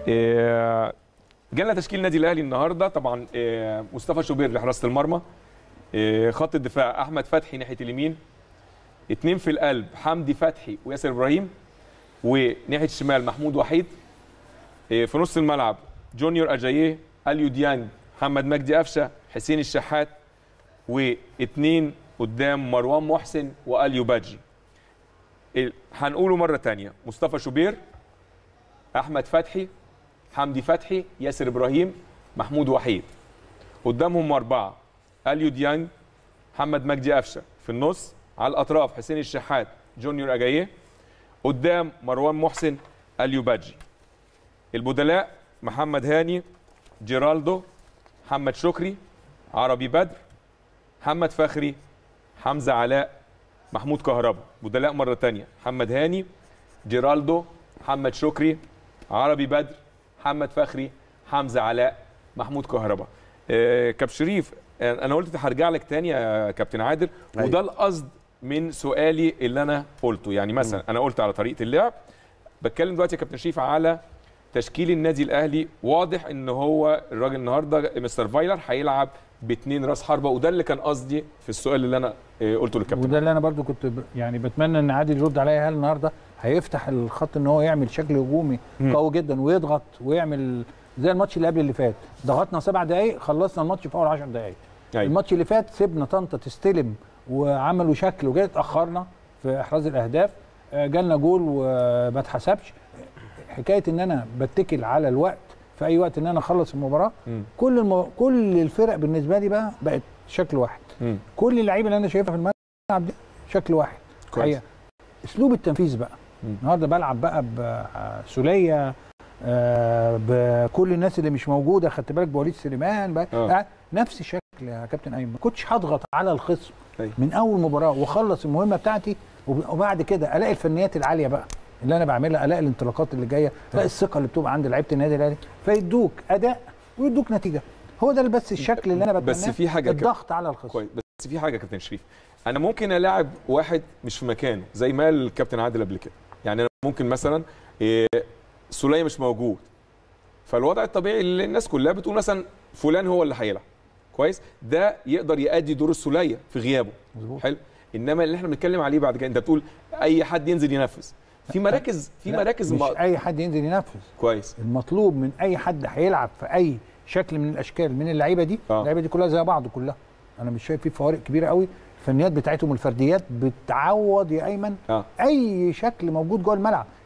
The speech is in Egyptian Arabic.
إيه، جالنا تشكيل النادي الاهلي النهارده طبعا إيه، مصطفى شوبير لحراسه المرمى إيه، خط الدفاع احمد فتحي ناحيه اليمين اتنين في القلب حمدي فتحي وياسر ابراهيم وناحيه الشمال محمود وحيد إيه، في نص الملعب جونيور اجاييه اليو ديانج محمد مجدي قفشه حسين الشحات واثنين قدام مروان محسن واليو باجي ال- هنقوله مره تانية مصطفى شوبير احمد فتحي حمدي فتحي ياسر ابراهيم محمود وحيد قدامهم اربعه اليو ديانج محمد مجدي قفشه في النص على الاطراف حسين الشحات جونيور اجاييه قدام مروان محسن اليو باجي البدلاء محمد هاني جيرالدو محمد شكري عربي بدر محمد فخري حمزه علاء محمود كهربا بدلاء مره تانية محمد هاني جيرالدو محمد شكري عربي بدر محمد فخري حمزه علاء محمود كهربا آه كابتن شريف آه، انا قلت هرجع لك تاني يا كابتن عادل أيوة. وده القصد من سؤالي اللي انا قلته يعني مثلا انا قلت على طريقه اللعب بتكلم دلوقتي يا كابتن شريف على تشكيل النادي الاهلي واضح ان هو الراجل النهارده مستر فايلر هيلعب باثنين راس حربه وده اللي كان قصدي في السؤال اللي انا آه، قلته للكابتن وده اللي انا برضو كنت ب... يعني بتمنى ان عادل يرد عليا هل النهارده هيفتح الخط ان هو يعمل شكل هجومي مم. قوي جدا ويضغط ويعمل زي الماتش اللي قبل اللي فات ضغطنا سبع دقائق خلصنا الماتش في اول 10 دقائق أيوة. الماتش اللي فات سيبنا طنطا تستلم وعملوا شكل وجاي اتاخرنا في احراز الاهداف آه، جالنا جول وما اتحسبش حكايه ان انا بتكل على الوقت في اي وقت ان انا اخلص المباراه مم. كل الم... كل الفرق بالنسبه لي بقى بقت شكل واحد مم. كل اللعيبه اللي انا شايفها في الملعب دي شكل واحد كويس. حقيقة. اسلوب التنفيذ بقى مم. النهارده بلعب بقى بسوليه آه، بكل الناس اللي مش موجوده خدت بالك بوليد سليمان بقى آه. آه. نفس الشكل يا كابتن ايمن ما كنتش هضغط على الخصم أيوة. من اول مباراه واخلص المهمه بتاعتي وب- وبعد كده الاقي الفنيات العاليه بقى اللي انا بعملها الاقي الانطلاقات اللي جايه الاقي الثقه اللي بتبقى عند لعيبه النادي الاهلي فيدوك اداء ويدوك نتيجه هو ده بس الشكل اللي انا بتمناه بس في حاجة كده. الضغط على الخصم كويس بس في حاجه يا كابتن شريف انا ممكن الاعب واحد مش في مكانه زي ما قال الكابتن عادل قبل كده يعني انا ممكن مثلا إيه سوليه مش موجود فالوضع الطبيعي اللي الناس كلها بتقول مثلا فلان هو اللي هيلعب كويس ده يقدر يؤدي دور السوليه في غيابه مظبوط. حلو انما اللي احنا بنتكلم عليه بعد كده انت بتقول اي حد ينزل ينفذ في مراكز في لا، مراكز مش ما... اي حد ينزل ينفذ كويس المطلوب من اي حد هيلعب في اي شكل من الاشكال من اللعيبه دي آه. اللعيبه دي كلها زي بعض كلها انا مش شايف في فوارق كبيره قوي الفنيات بتاعتهم الفرديات بتعوض يا ايمن اه اي شكل موجود جوه الملعب